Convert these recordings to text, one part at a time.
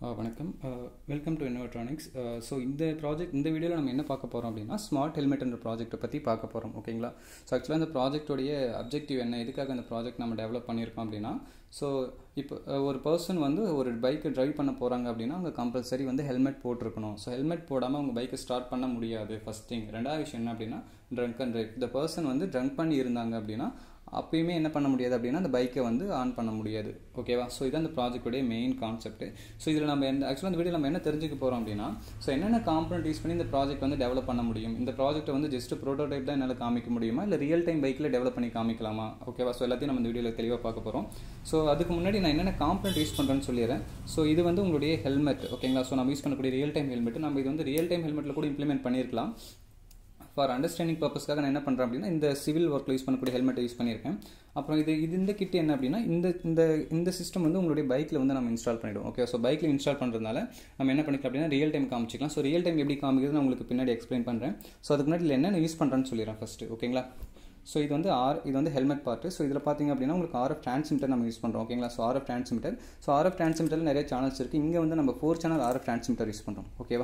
வணக்கம் welcome to Innotronics so இந்த project இந்த வீடியோவில் நம்ம என்ன பார்க்க போகிறோம் அப்படின்னா ஸ்மார்ட் ஹெல்மெட்ன்ற ப்ராஜெக்ட்டை பற்றி பார்க்க போகிறோம் ஓகேங்களா ஸோ ஆக்சுவலாக இந்த ப்ராஜெக்டோடைய அப்ஜெக்டிவ் என்ன எதுக்காக இந்த ப்ராஜெக்ட் நம்ம டெவலப் பண்ணியிருக்கோம் அப்படின்னா ஸோ இப்போ ஒரு பர்சன் வந்து ஒரு பைக்கை ட்ரைவ் பண்ண போகிறாங்க அப்படின்னா அவங்க கம்பல்சரி வந்து ஹெல்மெட் போட்டிருக்கணும் ஸோ ஹெல்மெட் போடாமல் அவங்க பைக்கை ஸ்டார்ட் பண்ண முடியாது ஃபஸ்ட் திங் ரெண்டாவது விஷயம் என்ன அப்படின்னா ட்ரங்க் அண்ட் ட்ரைவ் இந்த பர்சன் வந்து ட்ரங்க் பண்ணி இருந்தாங்க அப்படின்னா அப்பயுமே என்ன பண்ண முடியாது அப்படின்னா அந்த பைக்கை வந்து ஆன் பண்ண முடியாது ஓகேவா ஸோ இதான் அந்த ப்ராஜெக்டோடைய மெயின் கான்செப்ட் ஸோ இதில் நம்ம எந்த ஆக்சுவலாக இந்த வீடியோ நம்ம என்ன தெரிஞ்சுக்க போகிறோம் அப்படின்னா ஸோ என்னென்ன காம்பனண்ட் யூஸ் பண்ணி இந்த ப்ராஜெக்ட் வந்து டெவலப் பண்ண முடியும் இந்த ப்ராஜெக்ட்டை வந்து ஜஸ்ட் ப்ரோட்டோடைப் தான் என்னால் காமிக்க முடியுமா இல்லை ரியல் டைம் பைக்கில் டெவலப் பண்ணி காமிக்கலாமா ஓகேவா ஸோ எல்லாத்தையும் நம்ம இந்த வீடியோவில் தெளிவாக பார்க்க போகிறோம் ஸோ அதுக்கு முன்னாடி நான் என்னென்ன காம்பனண்ட் யூஸ் பண்ணுறேன்னு சொல்லிடுறேன் ஸோ இது வந்து உங்களுடைய ஹெல்மெட் ஓகேங்களா ஸோ நம்ம யூஸ் பண்ணக்கூடிய ரியல் டைம் ஹெல்மெட் நம்ம இது வந்து ரியல் டைம் ஹெல்மெட்டில் கூட இம்ப்ளிமெண்ட் பண்ணியிருக்கலாம் ஃபார் அண்டர்ஸ்டாண்டிங் பர்பஸ்க்காக நான் என்ன பண்ணுறேன் அப்படின்னா இந்த சிவில் ஒர்க்கில் யூஸ் பண்ணக்கூடிய ஹெல்மெட்டை யூஸ் பண்ணியிருக்கேன் அப்புறம் இது இது இந்த கிட் என்ன அப்படின்னா இந்த இந்த இந்த சிஸ்டம் வந்து உங்களுடைய பைக்கில் வந்து நம்ம இன்ஸ்டால் பண்ணிவிடுவோம் ஓகே ஸோ பைக்கில் இன்ஸ்டால் பண்ணுறதுனால நம்ம என்ன பண்ணிக்கலாம் அப்படின்னா ரியல் டைம் காமிச்சிக்கலாம் ஸோ ரியல் டைம் எப்படி காமிக்கிறது நான் உங்களுக்கு பின்னாடி எக்ஸ்பிளைன் பண்ணுறேன் ஸோ அதுக்கு முன்னாடி என்னென்ன யூஸ் பண்ணுறேன்னு சொல்லிடுறேன் ஃபஸ்ட்டு ஓகேங்களா ஸோ இது வந்து ஆர் இது வந்து ஹெல்மெட் பார்ட்டு ஸோ இதில் பார்த்தீங்க அப்படின்னா உங்களுக்கு ஆர்எஃப் டிரான்ஸ்மிட்டர் நம்ம யூஸ் பண்ணுறோம் ஓகேங்களா so RF transmitter so RF டிரான்ஸ்மிட்டரில் நிறைய சேனல்ஸ் இருக்குது இங்கே வந்து நம்ம four channel RF transmitter use பண்ணுறோம் ஓகேவா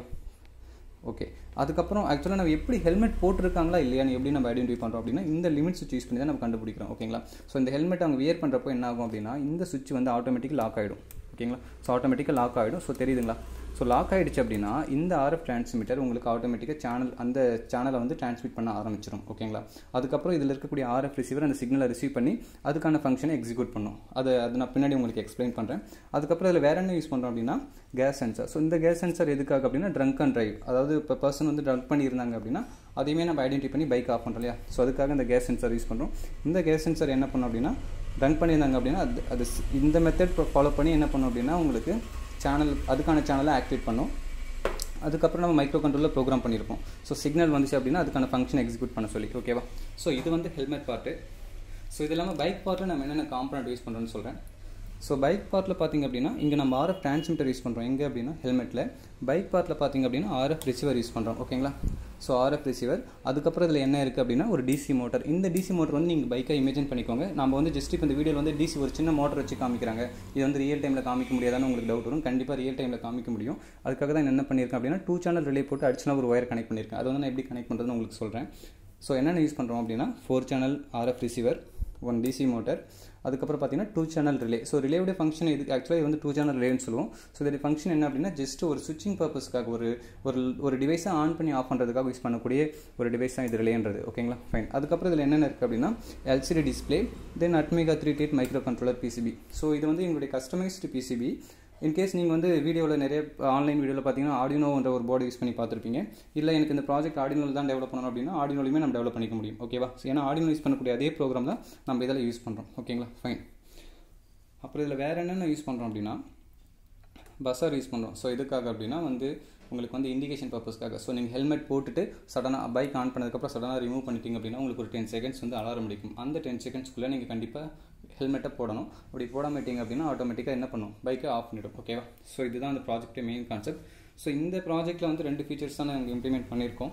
ஓகே அதுக்கப்புறம் ஆக்சுவலாக நம்ம எப்படி ஹெல்மெட் போட்டிருக்காங்களா இல்லையான்னு எப்படி நம்ம ஐடென்டிஃபை பண்ணுறோம் அப்படின்னா இந்த லிமிட் சுவிட்ச் யூஸ் பண்ணி தான் நம்ம கண்டுபிடிக்கிறோம் ஓகேங்களா ஸோ இந்த ஹெல்மெட் அவங்க வியர் பண்ணுறப்போ என்ன ஆகும் அப்படின்னா இந்த சுவிட்ச் வந்து ஆட்டோமேட்டிக் லாக் ஆகிடும் ஓகேங்களா ஸோ ஆட்டோமேட்டிக்காக லாக் ஆகிடும் ஸோ தெரியுதுங்களா ஸோ லாக் ஆகிடுச்சு அப்படின்னா இந்த ஆர்எஃப் டிரான்ஸ்மிட்டர் உங்களுக்கு ஆட்டோமேட்டிக்காக சேனல் அந்த சேனலை வந்து டிரான்ஸ்மிட் பண்ண ஆரம்பிச்சிடும் ஓகேங்களா அதுக்கப்புறம் இதில் இருக்கக்கூடிய ஆர்எஃப் ரிசீவர் அந்த சிக்னலை ரிசீவ் பண்ணி அதுக்கான ஃபங்க்ஷனை எக்ஸிக்யூட் பண்ணும் அது அது நான் பின்னாடி உங்களுக்கு எக்ஸ்பிளைன் பண்ணுறேன் அதுக்கப்புறம் இதில் வேறு என்ன யூஸ் பண்ணுறோம் அப்படின்னா கேஸ் சென்சர் ஸோ இந்த கேஸ் சென்சர் எதுக்காக அப்படின்னா ட்ரங்க் அண்ட் ட்ரைவ் அதாவது இப்போ பர்சன் வந்து ட்ரங்க் பண்ணியிருந்தாங்க அப்படின்னா அதையுமே நம்ம ஐடென்டிஃபை பண்ணி பைக் ஆஃப் பண்ணுறோம் இல்லையா ஸோ அதுக்காக இந்த கேஸ் சென்சர் யூஸ் பண்ணுறோம் இந்த கேஸ் சென்சர் என்ன பண்ணோம் அப்படின்னா ட்ரங்க் பண்ணியிருந்தாங்க அப்படின்னா அது அது இந்த மெத்தட் ஃபாலோ பண்ணி என்ன பண்ணோம் அப்படின்னா உங்களுக்கு சேனல் அதுக்கான சேனலை ஆக்டிவேட் பண்ணும் அதுக்கப்புறம் நம்ம மைக்ரோ கண்ட்ரோலில் ப்ரோக்ராம் பண்ணியிருப்போம் ஸோ சிக்னல் வந்துச்சு அப்படின்னா அதுக்கான ஃபங்க்ஷன் எக்ஸிக்யூட் பண்ண சொல்லி ஓகேவா ஸோ இது வந்து ஹெல்மெட் பார்ட்டு ஸோ இது இல்லாமல் பைக் பார்ட்டில் நம்ம என்னென்ன காம்பனண்ட் யூஸ் பண்ணுறோன்னு சொல்கிறேன் ஸோ பைக் பார்ட்டில் பார்த்திங்க அப்படின்னா இங்கே நம்ம ஆர்எஃப் டிரான்ஸ்மிட்டர் யூஸ் பண்ணுறோம் எங்கே அப்படின்னா ஹெல்மெட்டில் பைக் பார்ட்டில் பார்த்திங்க அப்படின்னா ஆர்எஃப் ரிசீவர் யூஸ் பண்ணுறோம் ஓகேங்களா ஸோ ஆர்எஃப் ரிசீவர் அதுக்கப்புறம் இதில் என்ன இருக்குது அப்படின்னா ஒரு டிசி மோட்டர் இந்த டிசி மோட்டர் வந்து நீங்கள் பைக்கை இமேஜின் பண்ணிக்கோங்க நம்ம வந்து ஜஸ்ட் இப்போ இந்த வீடியோவில் வந்து டிசி ஒரு சின்ன மோட்டர் வச்சு காமிக்கிறாங்க இது வந்து ரியல் டைமில் காமிக்க முடியாதான்னு உங்களுக்கு டவுட் வரும் கண்டிப்பாக ரியல் டைமில் காமிக்க முடியும் அதுக்காக தான் என்ன பண்ணியிருக்கேன் அப்படின்னா டூ சேனல் ரிலே போட்டு அடிச்சுனா ஒரு ஒயர் கனெக்ட் பண்ணியிருக்கேன் அது வந்து நான் எப்படி கனெக்ட் பண்ணுறதுன்னு உங்களுக்கு சொல்கிறேன் ஸோ என்னென்ன யூஸ் பண்ணுறோம் அப்படின்னா four channel RF receiver one DC motor அதுக்கப்புறம் பார்த்தீங்கன்னா டூ சேனல் ரிலே ஸோ ரிலேவுடைய ஃபங்க்ஷன் இது ஆக்சுவலாக இது வந்து டூ சேனல் ரிலேன்னு சொல்லுவோம் ஸோ இதோட ஃபங்க்ஷன் என்ன அப்படின்னா ஜஸ்ட் ஒரு சுவிச்சிங் பர்பஸ்க்காக ஒரு ஒரு ஒரு டிவைஸை ஆன் பண்ணி ஆஃப் பண்ணுறதுக்காக யூஸ் பண்ணக்கூடிய ஒரு டிவைஸ் தான் இது ரிலேன்றது ஓகேங்களா ஃபைன் அதுக்கப்புறம் இதில் என்னென்ன இருக்குது அப்படின்னா LCD display then Atmega three டேட் மைக்ரோ கண்ட்ரோலர் பிசிபி ஸோ இது வந்து எங்களுடைய கஸ்டமைஸ்டு பிசிபி இன்கேஸ் நீங்கள் வந்து வீடியோவில் நிறைய ஆன்லைன் வீடியோவில் பார்த்தீங்கன்னா ஆடினோன்ற ஒரு போர்டு யூஸ் பண்ணி பார்த்துருப்பீங்க இல்லை எனக்கு இந்த ப்ராஜெக்ட் ஆடினோவில் தான் டெவலப் பண்ணணும் அப்படின்னா ஆடினோலையுமே நம்ம டெவலப் பண்ணிக்க முடியும் ஓகேவா ஏன்னா ஆடினோ யூஸ் பண்ணக்கூடிய அதே ப்ரோக்ராம் தான் நம்ம இதில் யூஸ் பண்ணுறோம் ஓகேங்களா ஃபைன் அப்புறம் இதில் வேறு என்னென்ன யூஸ் பண்ணுறோம் அப்படின்னா பஸ்ஸர் யூஸ் பண்ணுறோம் ஸோ இதுக்காக அப்படின்னா வந்து உங்களுக்கு வந்து இண்டிகேஷன் பர்பஸ்க்காக ஸோ நீங்கள் ஹெல்மெட் போட்டுட்டு சடனாக பைக் ஆன் பண்ணதுக்கப்புறம் சடனாக ரிமூவ் பண்ணிட்டீங்க அப்படின்னா உங்களுக்கு ஒரு டென் செகண்ட்ஸ் வந்து அலாரம் அடிக்கும் அந்த டென் செகண்ட்ஸ்க்குள்ளே நீங்கள் கண்டிப்பாக ஹெல்மெட்டை போடணும் அப்படி போடாமட்டிங்க அப்படின்னா ஆட்டோமேட்டிக்காக என்ன பண்ணும் பைக்கை ஆஃப் பண்ணிடும் ஓகேவா ஸோ இதுதான் அந்த ப்ராஜெக்ட் மெயின் கான்செப்ட் ஸோ இந்த ப்ராஜெக்ட்டில் வந்து ரெண்டு ஃபீச்சர்ஸ் தான் நாங்கள் இம்ப்ளிமெண்ட் பண்ணியிருக்கோம்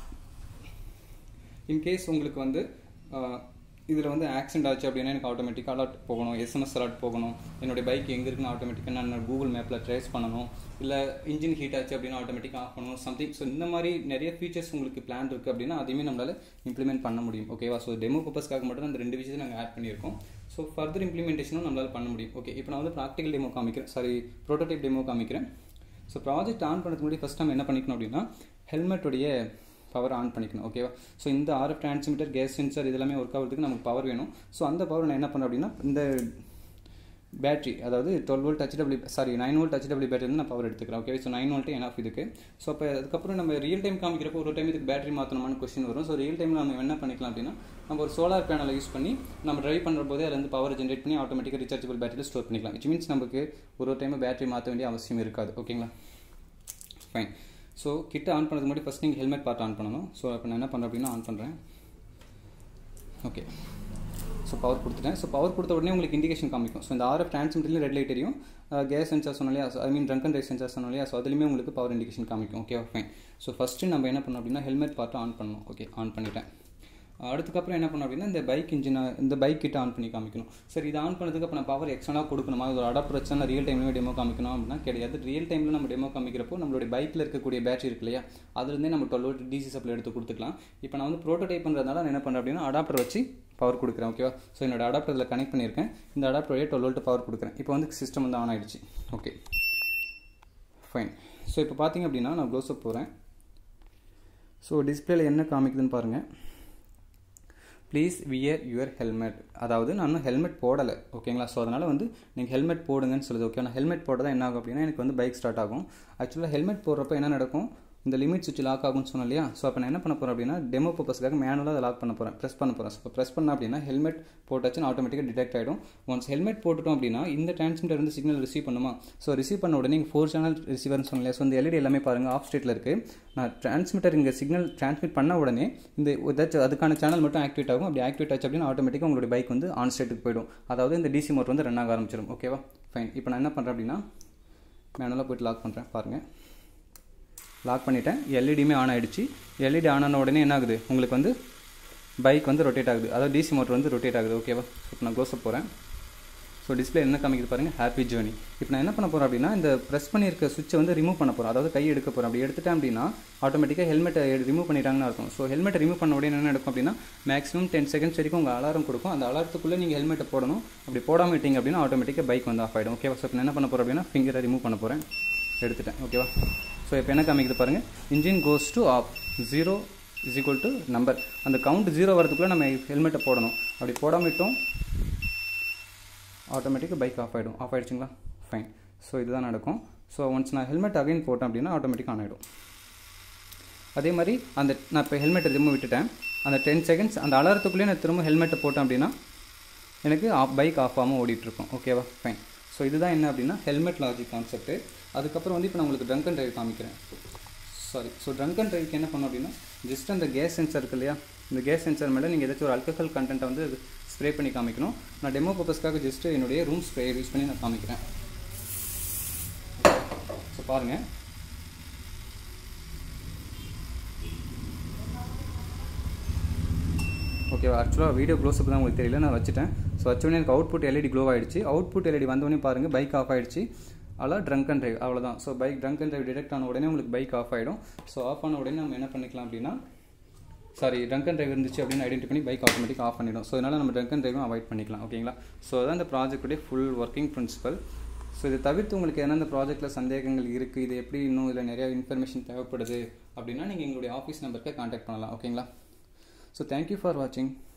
இன்கேஸ் உங்களுக்கு வந்து இதில் வந்து ஆக்சிடென்ட் ஆச்சு அப்படின்னா எனக்கு ஆட்டோமேட்டிக்காக அலர்ட் போகணும் எஸ்எம்எஸ் அலர்ட் போகணும் என்னுடைய பைக் எங்கே இருக்குன்னு ஆட்டோமேட்டிக்காக நான் கூகுள் மேப்பில் ட்ரேஸ் பண்ணணும் இல்லை இன்ஜின் ஹீட் ஆச்சு அப்படின்னா ஆட்டோமேட்டிக்காக ஆஃப் பண்ணணும் சம்திங் ஸோ இந்த மாதிரி நிறைய ஃபீச்சர்ஸ் உங்களுக்கு பிளான் இருக்குது அப்படின்னா அதையுமே நம்மளால் இம்ப்ளிமெண்ட் பண்ண முடியும் ஓகேவா ஸோ டெமோ பர்பஸ்க்காக மட்டும் அந்த ரெண்டு விஷயத்தை நாங்கள் ஆட் பண்ணியிருக்கோம் ஸோ ஃபர்தர் இம்ப்ளிமெண்டேஷனும் நம்மளால் பண்ண முடியும் ஓகே இப்போ நான் வந்து ப்ராக்டிக்கல் டெமோ காமிக்கிறேன் சாரி ப்ரோட்டோடைப் டெமோ காமிக்கிறேன் ஸோ ப்ராஜெக்ட் ஆன் பண்ணுறதுக்கு முன்னாடி ஃபஸ்ட் நம்ம என்ன பண்ணிக்கணும் அப்படின்னா ஹெல்மெட்டுடைய பவர் ஆன் பண்ணிக்கணும் ஓகேவா ஸோ இந்த ஆர்எஃப் டிரான்ஸ்மிட்டர் கேஸ் சென்சர் இதெல்லாமே ஒர்க் ஆகிறதுக்கு நமக்கு பவர் வேணும் ஸோ அந்த பவர் நான் என்ன பண்ணேன் அப்படின்னா இந்த பேட்டரி அதாவது twelve volt HW sorry nine volt HW battery நான் பவர் எடுத்துக்கிறேன் ஓகே ஸோ நைன் வோல்ட் என் இதுக்கு ஸோ அப்போ அதுக்கப்புறம் நம்ம ரியல் டைம் காமிக்கிறப்போ ஒரு டைம் இதுக்கு பேட்டரி மாற்றணுமான்னு கொஸ்டின் வரும் ஸோ ரியல் டைமில் நம்ம என்ன பண்ணிக்கலாம் அப்படின்னா நம்ம ஒரு சோலார் பேனலை யூஸ் பண்ணி நம்ம ட்ரைவ் பண்ணுற போதே அதில் வந்து பவர் ஜென்ரேட் பண்ணி ஆட்டோமேட்டிக்காக ரீசார்ஜபிள் பேட்டரியில் ஸ்டோர் பண்ணிக்கலாம் விச் மீன்ஸ் நமக்கு ஒரு டைம் பேட்டரி மாற்ற வேண்டிய அவசியம் இருக்காது ஓகேங்களா ஃபைன் ஸோ கிட்ட ஆன் பண்ணுறதுக்கு முன்னாடி ஃபஸ்ட் நீங்கள் ஹெல்மெட் பார்ட் ஆன் பண்ணணும் ஸோ இப்போ நான் என்ன பண்ணுறேன் அப்படின்னா ஆன் பண்ணுறேன் ஓகே ஸோ பவர் கொடுத்துட்டேன் ஸோ பவர் கொடுத்த உடனே உங்களுக்கு இண்டிகேஷன் காமிக்கும் ஸோ இந்த ஆர்எஃப் டிரான்ஸ்மிட்டர்லேயும் ரெட் லைட் தெரியும் கேஸ் சென்சார் சொன்னாலே ஐ மீன் ட்ரங்க் அண்ட் ரைஸ் சென்சார் சொன்னாலே ஸோ அதுலேயுமே உங்களுக்கு பவர் இண்டிகேஷன் காமிக்கும் ஓகே ஃபைன் ஸோ ஃபஸ்ட்டு நம்ம என்ன பண்ணோம் அப்படின்னா ஹெல்மெட் பார்ட்டு ஆன் பண்ணணும் ஓகே ஆன் பண்ணிட்டேன் அதுக்கப்புறம் என்ன பண்ணணும் அப்படின்னா இந்த பைக் இன்ஜினை இந்த பைக் கிட்ட ஆன் பண்ணி காமிக்கணும் சரி இது ஆன் பண்ணதுக்கு அப்புறம் பவர் எக்ஸ்ட்ரா கொடுக்கணுமா இது அடாப்டர் வச்சா ரியல் டைம்லேயே டெமோ காமிக்கணும் அப்படின்னா கிடையாது ரியல் டைமில் நம்ம டெமோ காமிக்கிறப்போ நம்மளுடைய பைக்கில் இருக்கக்கூடிய பேட்டரி இருக்கு இல்லையா அதுலேருந்தே நம்ம டுவெல் வோல்ட் டிசி சப்ளை எடுத்து கொடுத்துக்கலாம் இப்போ நான் வந்து ப்ரோட்டோடைப் பண்ணுறதுனால நான் என்ன பண்ணுறேன் அப்படின்னா அடாப்டர் வச்சு பவர் கொடுக்குறேன் ஓகேவா ஸோ என்னோட அடாப்டர் இதில் கனெக்ட் பண்ணியிருக்கேன் இந்த அடாப்டர் வழியாக டுவெல் வோல்ட் பவர் கொடுக்குறேன் இப்போ வந்து சிஸ்டம் வந்து ஆன் ஆயிடுச்சு ஓகே ஃபைன் ஸோ இப்போ பார்த்தீங்க அப்படின்னா நான் க்ளோஸ்அப் போகிறேன் ஸோ டிஸ்பிளேல என்ன காமிக்குதுன்னு பாருங்கள் ப்ளீஸ் வியர் யுவர் ஹெல்மெட் அதாவது நான் இன்னும் ஹெல்மெட் போடலை ஓகேங்களா ஸோ அதனால் வந்து நீங்கள் ஹெல்மெட் போடுங்கன்னு சொல்லுது ஓகே நான் ஹெல்மெட் போட்டதான் என்ன ஆகும் அப்படின்னா எனக்கு வந்து பைக் ஸ்டார்ட் ஆகும் ஆக்சுவலாக ஹெல்மெட் போடுறப்ப என்ன நடக்கும் இந்த லிமிட் சுவிட்ச் லாக் ஆகும்னு சொன்னேன் இல்லையா ஸோ அப்போ நான் என்ன பண்ண போகிறேன் அப்படின்னா டெமோ பர்பஸ்க்காக மேனுவலாக அதை லாக் பண்ண போகிறேன் ப்ரெஸ் பண்ண போகிறேன் ஸோ ப்ரெஸ் பண்ண அப்படின்னா ஹெல்மெட் போட்டாச்சுன்னு ஆட்டோமேட்டிக்காக டிடெக்ட் ஆகிடும் ஒன்ஸ் ஹெல்மெட் போட்டுட்டோம் அப்படின்னா இந்த டிரான்ஸ்மிட்டர் வந்து சிக்னல் ரிசீவ் பண்ணுமா ஸோ ரிசீவ் பண்ண உடனே நீங்கள் ஃபோர் சேனல் ரிசீவர்னு சொன்னேன் ஸோ இந்த எல்இடி எல்லாமே பாருங்கள் ஆஃப் ஸ்டேட்டில் இருக்குது நான் டிரான்ஸ்மிட்டர் இங்கே சிக்னல் டிரான்ஸ்மிட் பண்ண உடனே இந்த ஏதாச்சும் அதுக்கான சேனல் மட்டும் ஆக்டிவேட் ஆகும் அப்படி ஆக்டிவேட் ஆச்சு அப்படின்னா ஆட்டோமேட்டிக்காக உங்களுடைய பைக் வந்து ஆன் ஸ்டேட்டுக்கு போயிடும் அதாவது இந்த டிசி மோட்டர் வந்து ரன் ஆக ஆரம்பிச்சிடும் ஓகேவா ஃபைன் இப்போ நான் என்ன பண்ணுறேன் அப்படின்னா மேனுவலாக போய்ட்டு லாக் பண்ணுறேன் பாருங்கள் லாக் பண்ணிட்டேன் எல்இடியுமே ஆன் ஆகிடுச்சு எல்இடி ஆன் ஆன உடனே என்ன ஆகுது உங்களுக்கு வந்து பைக் வந்து ரொட்டேட் ஆகுது அதாவது டிசி மோட்டர் வந்து ரொட்டேட் ஆகுது ஓகேவா இப்போ நான் க்ளோஸப் போகிறேன் ஸோ டிஸ்பிளே என்ன காமிக்குது பாருங்கள் ஹாப்பி ஜேர்னி இப்போ நான் என்ன பண்ண போகிறேன் அப்படின்னா இந்த ப்ரெஸ் பண்ணியிருக்க சுவிட்சை வந்து ரிமூவ் பண்ண போகிறேன் அதாவது கை எடுக்க போகிறேன் அப்படி எடுத்துட்டேன் அப்படின்னா ஆட்டோமேட்டிக்காக ஹெல்மெட்டை ரிமூவ் பண்ணிட்டாங்கன்னு அர்த்தம் ஸோ ஹெல்மெட்டை ரிமூவ் பண்ண உடனே என்ன நடக்கும் அப்படின்னா மேக்ஸிமம் டென் செகண்ட்ஸ் வரைக்கும் உங்கள் அலாரம் கொடுக்கும் அந்த அலாரத்துக்குள்ளே நீங்கள் ஹெல்மெட்டை போடணும் அப்படி போடாமல் விட்டீங்க அப்படின்னா ஆட்டோமேட்டிக்காக பைக் வந்து ஆஃப் ஆகிடும் ஓகேவா ஸோ இப்போ என்ன பண்ண போகிறேன் அப்படின்னா ஃபிங்கரை ரிமூவ் பண்ண போகிறேன் எடுத்துட்டேன் ஓகேவா ஸோ இப்போ என்ன காமிக்குது பாருங்கள் engine goes to off zero is equal to number அந்த கவுண்ட் ஜீரோ வரதுக்குள்ளே நம்ம ஹெல்மெட்டை போடணும் அப்படி போடாமல் விட்டோம் ஆட்டோமேட்டிக்காக பைக் ஆஃப் ஆகிடும் ஆஃப் ஆகிடுச்சிங்களா ஃபைன் ஸோ இதுதான் நடக்கும் ஸோ ஒன்ஸ் நான் ஹெல்மெட் அகைன் போட்டேன் அப்படின்னா ஆட்டோமேட்டிக்காக ஆன் ஆகிடும் அதே மாதிரி அந்த நான் இப்போ ஹெல்மெட்டை திரும்ப விட்டுட்டேன் அந்த டென் செகண்ட்ஸ் அந்த அலாரத்துக்குள்ளேயே நான் திரும்ப ஹெல்மெட்டை போட்டேன் அப்படின்னா எனக்கு ஆஃப் பைக் ஆஃப் ஆகாமல் ஓடிட்டுருக்கும் ஓகேவா ஃபைன் ஸோ இதுதான் என்ன அப்படின்னா ஹெல்மெட் லாஜிக் கான்செப்ட்டு அதுக்கப்புறம் வந்து இப்போ நான் உங்களுக்கு ட்ரங்க் அண்ட் ட்ரைவ் காமிக்கிறேன் சாரி ஸோ ட்ரங்க் அண்ட் ட்ரைவ்க்கு என்ன பண்ணோம் அப்படின்னா ஜஸ்ட் அந்த கேஸ் சென்சர் இருக்கு இல்லையா இந்த கேஸ் சென்சர் மேலே நீங்கள் ஏதாச்சும் ஒரு அல்கஹால் கண்டென்ட்டை வந்து ஸ்ப்ரே பண்ணி காமிக்கணும் நான் டெமோ பர்பஸ்க்காக ஜஸ்ட் என்னுடைய ரூம் ஸ்ப்ரே யூஸ் பண்ணி நான் காமிக்கிறேன் ஸோ பாருங்கள் ஓகேவா ஆக்சுவலாக வீடியோ க்ளோஸ் தான் உங்களுக்கு தெரியல நான் வச்சுட்டேன் ஸோ வச்சோடனே எனக்கு அவுட்புட் எல்இடி க்ளோ ஆகிடுச்சு அவுட்புட் எல்இடி வந்தோடனே பாருங்கள் பைக் ஆஃப் ஆகிடுச்சு அதெல்லாம் ட்ரங்க் அண்ட் ட்ரைவ் அவ்வளோதான் so bike drunk and drive detect ஆன உடனே உங்களுக்கு பைக் ஆஃப் ஆகிடும் ஸோ ஆஃப் ஆன உடனே நம்ம என்ன பண்ணிக்கலாம் அப்படின்னா சாரி ட்ரங்க் அண்ட் ட்ரைவ் இருந்துச்சு அப்படின்னு ஐடென்டி பண்ணி பைக் ஆட்டோமேட்டிக் ஆஃப் பண்ணிடும் ஸோ அதனால் நம்ம ட்ரங்க் அண்ட் ட்ரைவும் அவாய்ட் பண்ணிக்கலாம் ஓகேங்களா ஸோ அதான் இந்த ப்ராஜெக்டுடைய ஃபுல் ஒர்க்கிங் பிரின்சிபல் ஸோ இதை தவிர்த்து உங்களுக்கு என்ன இந்த ப்ராஜெக்ட்டில் சந்தேகங்கள் இருக்குது இது எப்படி இன்னும் இதில் நிறையா இன்ஃபர்மேஷன் தேவைப்படுது அப்படின்னா நீங்கள் எங்களுடைய ஆஃபீஸ் நம்பருக்கு கான்டாக்ட் பண்ணலாம் ஓகேங்களா ஸோ தேங்க்யூ ஃபார் வாட்சிங்